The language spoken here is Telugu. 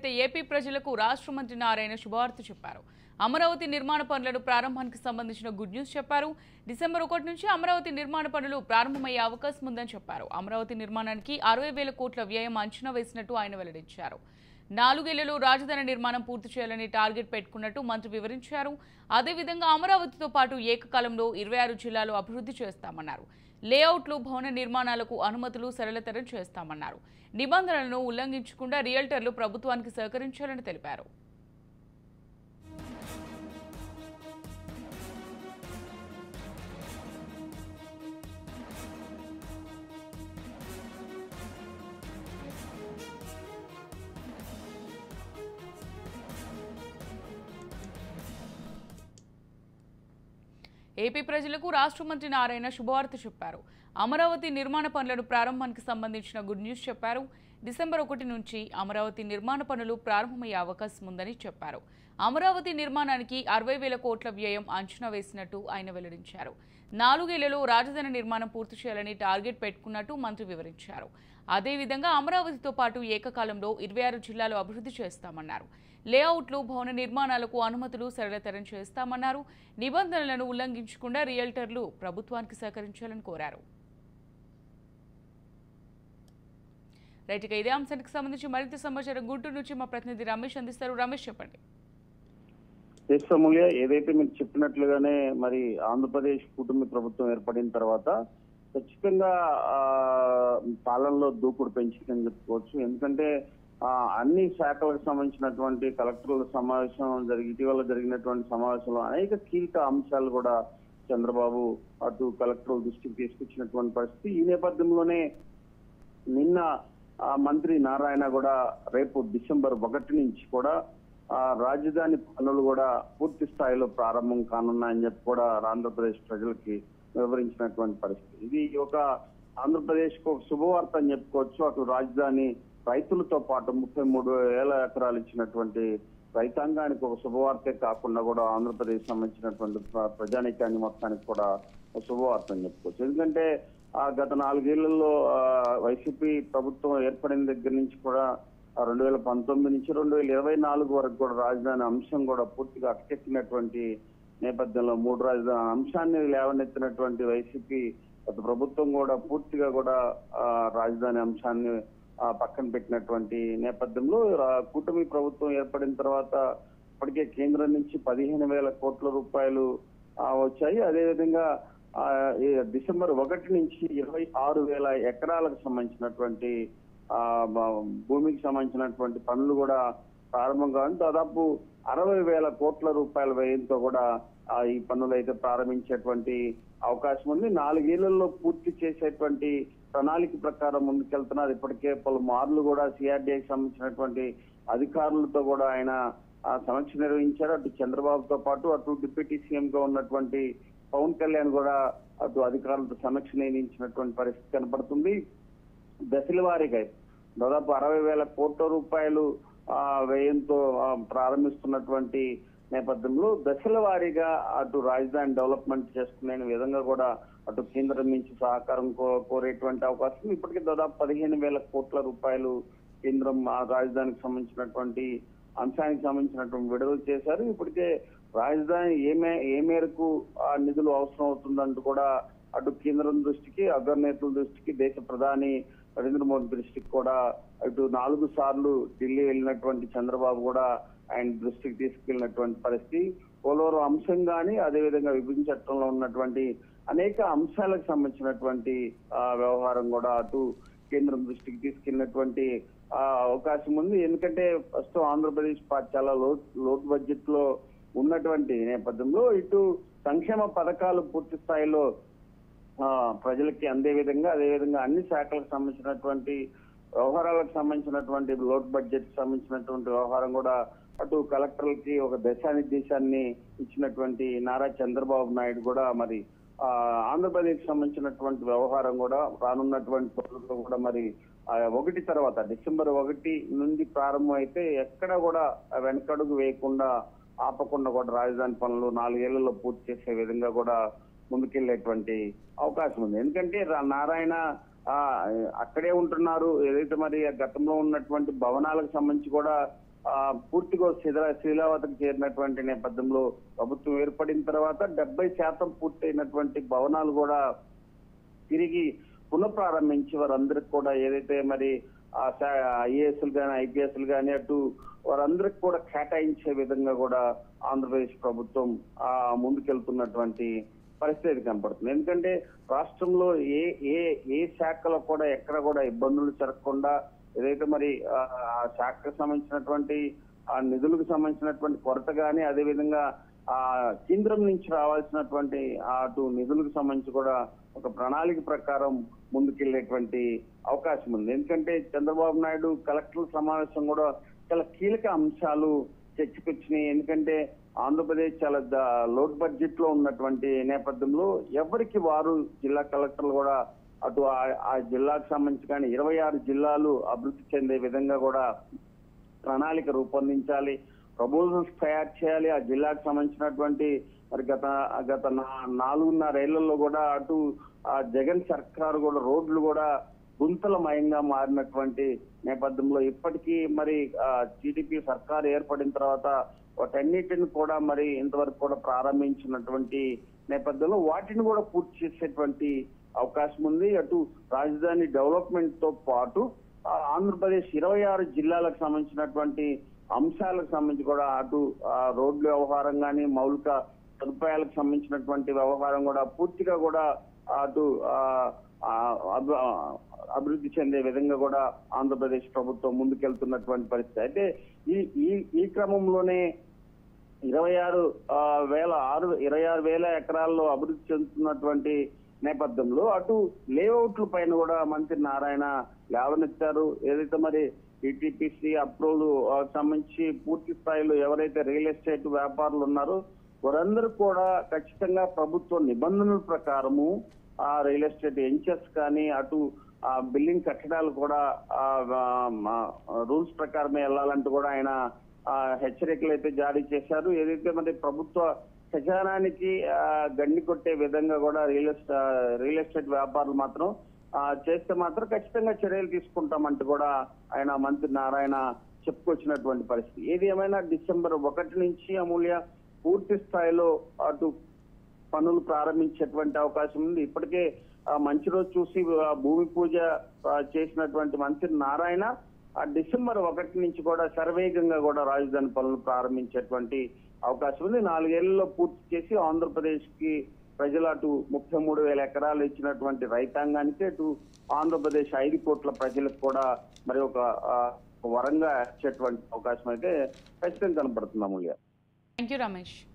అయితే ఏపీ ప్రజలకు రాష్ట్ర మంత్రి నారాయణ శుభవార్త చెప్పారు అమరావతి నిర్మాణ పనులను ప్రారంభానికి సంబంధించిన గుడ్ న్యూస్ చెప్పారు డిసెంబర్ ఒకటి నుంచి అమరావతి నిర్మాణ పనులు ప్రారంభమయ్యే అవకాశం ఉందని చెప్పారు అమరావతి నిర్మాణానికి అరవై వేల కోట్ల వ్యయం అంచనా వేసినట్టు ఆయన వెల్లడించారు నాలుగేళ్లలో రాజధాని నిర్మాణం పూర్తి చేయాలని టార్గెట్ పెట్టుకున్నట్టు మంత్రి వివరించారు అదేవిధంగా అమరావతితో పాటు ఏకకాలంలో ఇరవై ఆరు జిల్లాలు అభివృద్ధి చేస్తామన్నారు లేఅవుట్లు భవన నిర్మాణాలకు అనుమతులు సరళతరం చేస్తామన్నారు నిబంధనలను ఉల్లంఘించకుండా రియల్టర్లు ప్రభుత్వానికి సహకరించాలని తెలిపారు ఏపీ ప్రజలకు రాష్ట్ర మంత్రి నారాయణ శుభవార్త చెప్పారు అమరావతి నిర్మాణ పనులను ప్రారంభానికి సంబంధించిన గుడ్ న్యూస్ చెప్పారు డిసెంబర్ ఒకటి నుంచి అమరావతి నిర్మాణ పనులు ప్రారంభమయ్యే అవకాశం ఉందని చెప్పారు అమరావతి నిర్మాణానికి అరవై వేల కోట్ల వ్యయం అంచనా వేసినట్టు ఆయన వెల్లడించారు నాలుగేళ్లలో రాజధాని నిర్మాణం పూర్తి చేయాలని టార్గెట్ పెట్టుకున్నట్టు మంత్రి వివరించారు అదేవిధంగా అమరావతితో పాటు ఏకకాలంలో ఇరవై ఆరు జిల్లాలు అభివృద్ధి చేస్తామన్నారు లేఅవుట్లు భవన నిర్మాణాలకు అనుమతులు సరళతరం చేస్తామన్నారు నిబంధనలను ఉల్లంఘించకుండా రియల్టర్లు ప్రభుత్వానికి సహకరించాలని కోరారు రైట్ ఇక ఇదే అంశానికి సంబంధించి మరింత సమాచారం గుంటూరు నుంచి మా ప్రతినిధి రమేష్ అందిస్తారు రమేష్ చెప్పండి దేశమూల్య ఏదైతే మీరు చెప్పినట్లుగానే మరి ఆంధ్రప్రదేశ్ కుటుంబ ప్రభుత్వం ఏర్పడిన తర్వాత ఖచ్చితంగా ఆ, పాలనలో దూకుడు పెంచిందని చెప్పుకోవచ్చు ఎందుకంటే ఆ, అన్ని శాఖలకు సంబంధించినటువంటి కలెక్టర్ల సమావేశం జరిగి ఇటీవల జరిగినటువంటి సమావేశంలో అనేక కీలక అంశాలు కూడా చంద్రబాబు అటు కలెక్టర్ల దృష్టికి తీసుకొచ్చినటువంటి పరిస్థితి ఈ నేపథ్యంలోనే నిన్న ఆ, మంత్రి నారాయణ కూడా రేపు డిసెంబర్ ఒకటి నుంచి కూడా ఆ రాజధాని పనులు కూడా పూర్తి స్థాయిలో ప్రారంభం కానున్నాయని చెప్పి కూడా ఆంధ్రప్రదేశ్ ప్రజలకి వివరించినటువంటి పరిస్థితి ఇది ఒక ఆంధ్రప్రదేశ్ కు ఒక శుభవార్త అని చెప్పుకోవచ్చు అటు రాజధాని రైతులతో పాటు ముప్పై మూడు వేల ఎకరాలు ఇచ్చినటువంటి రైతాంగానికి ఒక శుభవార్తే కాకుండా కూడా ఆంధ్రప్రదేశ్ సంబంధించినటువంటి ప్ర- ప్రజానీకాన్ని మొత్తానికి కూడా ఒక శుభవార్త అని చెప్పుకోవచ్చు ఎందుకంటే ఆ గత నాలుగేళ్లలో ఆ, వైసీపీ ప్రభుత్వం ఏర్పడిన దగ్గర నుంచి కూడా రెండు వేల పంతొమ్మిది నుంచి రెండు వేల ఇరవై నాలుగు వరకు కూడా రాజధాని అంశం కూడా పూర్తిగా అటకెక్కినటువంటి నేపథ్యంలో మూడు రాజధాని అంశాన్ని లేవనెత్తినటువంటి వైసీపీ గత ప్రభుత్వం కూడా పూర్తిగా కూడా ఆ, రాజధాని అంశాన్ని ఆ, పక్కన పెట్టినటువంటి నేపథ్యంలో రా- కూటమి ప్రభుత్వం ఏర్పడిన తర్వాత ఇప్పటికే కేంద్రం నుంచి పదిహేను వేల కోట్ల రూపాయలు ఆ, వచ్చాయి అదేవిధంగా ఆ, ఈ డిసెంబర్ ఒకటి నుంచి ఇరవై ఆరు వేల ఎకరాలకు సంబంధించినటువంటి ఆ బ- భూమికి సంబంధించినటువంటి పనులు కూడా ప్రారంభం కావాలి దాదాపు అరవై వేల కోట్ల రూపాయల వ్యయంతో కూడా ఆ, ఈ పనులు అయితే ప్రారంభించేటువంటి అవకాశం ఉంది నాలుగేళ్లలో పూర్తి చేసేటువంటి ప్రణాళిక ప్రకారం ముందుకెళ్తున్నారు ఇప్పటికే పలు మార్లు కూడా సిఆర్డీఐకి సంబంధించినటువంటి అధికారులతో కూడా ఆయన ఆ, సమీక్ష నిర్వహించారు అటు చంద్రబాబుతో పాటు అటు డిప్యూటీ సీఎం గా ఉన్నటువంటి పవన్ కళ్యాణ్ కూడా అటు అధికారులతో సమీక్ష నిర్వహించినటువంటి పరిస్థితి కనపడుతుంది దశల వారీగా దాదాపు అరవై వేల కోట్ల రూపాయలు ఆ, వ్యయంతో ఆ, ప్రారంభిస్తున్నటువంటి నేపథ్యంలో దశల వారీగా అటు రాజధాని డెవలప్మెంట్ చేసుకునే విధంగా కూడా అటు కేంద్రం నుంచి సహకారం కో- కోరేటువంటి అవకాశం ఇప్పటికే దాదాపు పదిహేను వేల కోట్ల రూపాయలు కేంద్రం ఆ రాజధానికి సంబంధించినటువంటి అంశానికి సంబంధించినటువంటి విడుదల చేశారు ఇప్పటికే రాజధాని ఏ మే ఏ మేరకు ఆ నిధులు అవసరం అవుతుందంటూ కూడా అటు కేంద్రం దృష్టికి అగ్రనేతల దృష్టికి దేశ ప్రధాని నరేంద్ర మోదీ దృష్టికి కూడా అటు నాలుగు సార్లు ఢిల్లీ వెళ్ళినటువంటి చంద్రబాబు కూడా ఆయన దృష్టికి తీసుకెళ్లినటువంటి పరిస్థితి పోలవరం అంశం కానీ అదేవిధంగా విభజన చట్టంలో ఉన్నటువంటి అనేక అంశాలకు సంబంధించినటువంటి ఆ, వ్యవహారం కూడా అటు కేంద్రం దృష్టికి తీసుకెళ్లినటువంటి ఆ, అవకాశం ఉంది ఎందుకంటే ప్రస్తుతం ఆంధ్రప్రదేశ్ పా- చాలా లోట్ లోట్ బడ్జెట్ లో ఉన్నటువంటి నేపథ్యంలో ఇటు సంక్షేమ పథకాలు పూర్తి స్థాయిలో ఆ, ప్రజలకి అందే విధంగా అదే విధంగా అన్ని శాఖలకు సంబంధించినటువంటి వ్యవహారాలకు సంబంధించినటువంటి లోట్ బడ్జెట్ కి సంబంధించినటువంటి వ్యవహారం కూడా అటు కలెక్టర్లకి ఒక దిశానిర్దేశాన్ని ఇచ్చినటువంటి నారా చంద్రబాబు నాయుడు కూడా మరి ఆ ఆంధ్రప్రదేశ్ సంబంధించినటువంటి వ్యవహారం కూడా రానున్నటువంటి రోజుల్లో కూడా మరి ఆ ఒకటి తర్వాత డిసెంబర్ ఒకటి నుండి ప్రారంభం అయితే ఎక్కడ కూడా వెనకడుగు వేయకుండా ఆపకుండా కూడా రాజధాని పనులు నాలుగేళ్లలో పూర్తి చేసే విధంగా కూడా ముందుకెళ్లేటువంటి అవకాశం ఉంది ఎందుకంటే రా- నారాయణ ఆ అక్కడే ఉంటున్నారు ఏదైతే మరి ఆ గతంలో ఉన్నటువంటి భవనాలకు సంబంధించి కూడా ఆ, పూర్తిగా శిథిల శిథిలావతకు చేరినటువంటి నేపథ్యంలో ప్రభుత్వం ఏర్పడిన తర్వాత డెబ్బై శాతం పూర్తయినటువంటి భవనాలు కూడా తిరిగి పునఃప్రారంభించి వారందరికి కూడా ఏదైతే మరి ఐఏఎస్లు కానీ ఐపీఎస్లు కానీ అటు వారందరికి కూడా కేటాయించే విధంగా కూడా ఆంధ్రప్రదేశ్ ప్రభుత్వం ఆ ముందుకెళ్తున్నటువంటి పరిస్థితి కనపడుతుంది ఎందుకంటే రాష్ట్రంలో ఏ ఏ ఏ శాఖలో కూడా ఎక్కడ కూడా ఇబ్బందులు జరగకుండా ఏదైతే మరి ఆ ఆ శాఖకు సంబంధించినటువంటి ఆ నిధులకు సంబంధించినటువంటి కొరత కానీ అదేవిధంగా ఆ కేంద్రం నుంచి రావాల్సినటువంటి ఆ అటు నిధులకు సంబంధించి కూడా ఒక ప్రణాళిక ప్రకారం ముందుకెళ్లేటువంటి అవకాశం ఉంది ఎందుకంటే చంద్రబాబు నాయుడు కలెక్టర్ల సమావేశం కూడా చాలా కీలక అంశాలు చర్చకొచ్చినాయి ఎందుకంటే ఆంధ్రప్రదేశ్ చాలా ద- లోడ్ బడ్జెట్ లో ఉన్నటువంటి నేపథ్యంలో ఎవరికి వారు జిల్లా కలెక్టర్లు కూడా అటు ఆ- ఆ జిల్లాకు సంబంధించి కానీ ఇరవై ఆరు జిల్లాలు అభివృద్ధి చెందే విధంగా కూడా ప్రణాళిక రూపొందించాలి ప్రపోజల్స్ తయారు చేయాలి ఆ జిల్లాకు సంబంధించినటువంటి మరి గత గత నా- నాలుగున్నరేళ్లలో కూడా అటు ఆ జగన్ సర్కారు కూడా రోడ్లు కూడా గుంతలమయంగా మారినటువంటి నేపథ్యంలో ఇప్పటికీ మరి టీడీపీ సర్కారు ఏర్పడిన తర్వాత వాటన్నిటిని కూడా మరి ఇంతవరకు కూడా ప్రారంభించినటువంటి నేపథ్యంలో వాటిని కూడా పూర్తి చేసేటువంటి అవకాశం ఉంది అటు రాజధాని డెవలప్మెంట్ తో పాటు ఆ, ఆంధ్రప్రదేశ్ ఇరవై ఆరు జిల్లాలకు సంబంధించినటువంటి అంశాలకు సంబంధించి కూడా అటు ఆ, రోడ్ల వ్యవహారం కానీ మౌలిక సదుపాయాలకు సంబంధించినటువంటి వ్యవహారం కూడా పూర్తిగా కూడా అటు ఆ, ఆ, అభి- ఆ, అభివృద్ధి చెందే విధంగా కూడా ఆంధ్రప్రదేశ్ ప్రభుత్వం ముందుకెళ్తున్నటువంటి పరిస్థితి అయితే ఈ ఈ ఈ క్రమంలోనే ఇరవై ఆరు ఆ, వేల ఆరు ఇరవై ఆరు వేల ఎకరాల్లో అభివృద్ధి చెందుతున్నటువంటి నేపథ్యంలో అటు లేఅవుట్ల పైన కూడా మంత్రి నారాయణ లేవనెత్తారు ఏదైతే మరి ఈటీపీసీ అప్రూవల్ సంబంధించి పూర్తి స్థాయిలో ఎవరైతే రియల్ ఎస్టేట్ వ్యాపారులు ఉన్నారో వారందరూ కూడా ఖచ్చితంగా ప్రభుత్వ నిబంధనల ప్రకారము ఆ రియల్ ఎస్టేట్ ఎంచెస్ కానీ అటు ఆ బిల్డింగ్ కట్టడాలు కూడా రూల్స్ ప్రకారమే వెళ్ళాలంటూ కూడా ఆయన ఆ, హెచ్చరికలు అయితే జారీ చేశారు ఏదైతే మరి ప్రభుత్వ ఖజానానికి ఆ, గండి కొట్టే విధంగా కూడా రియల్ ఎస్టేట్ రియల్ ఎస్టేట్ వ్యాపారులు మాత్రం ఆ, చేస్తే మాత్రం ఖచ్చితంగా చర్యలు తీసుకుంటామంటూ కూడా ఆయన మంత్రి నారాయణ చెప్పుకొచ్చినటువంటి పరిస్థితి ఏది ఏమైనా డిసెంబర్ ఒకటి నుంచి అమూల్య పూర్తి స్థాయిలో అటు పనులు ప్రారంభించేటువంటి అవకాశం ఉంది ఇప్పటికే ఆ, మంచి రోజు చూసి ఆ, భూమి పూజ ఆ, చేసినటువంటి మంత్రి నారాయణ ఆ డిసెంబర్ ఒకటి నుంచి కూడా శరవేగంగా కూడా రాజధాని పనులు ప్రారంభించేటువంటి అవకాశం ఉంది నాలుగేళ్లలో పూర్తి చేసి ఆంధ్రప్రదేశ్ కి ప్రజలు అటు ముప్పై మూడు వేల ఎకరాలు ఇచ్చినటువంటి రైతాంగానికి అటు ఆంధ్రప్రదేశ్ ఐదు కోట్ల ప్రజలకు కూడా మరి ఒక ఆ, వరంగా ఇచ్చేటువంటి అవకాశం అయితే ఖచ్చితంగా కనపడుతుంది అమూల్య థ్యాంక్ యూ రమేష్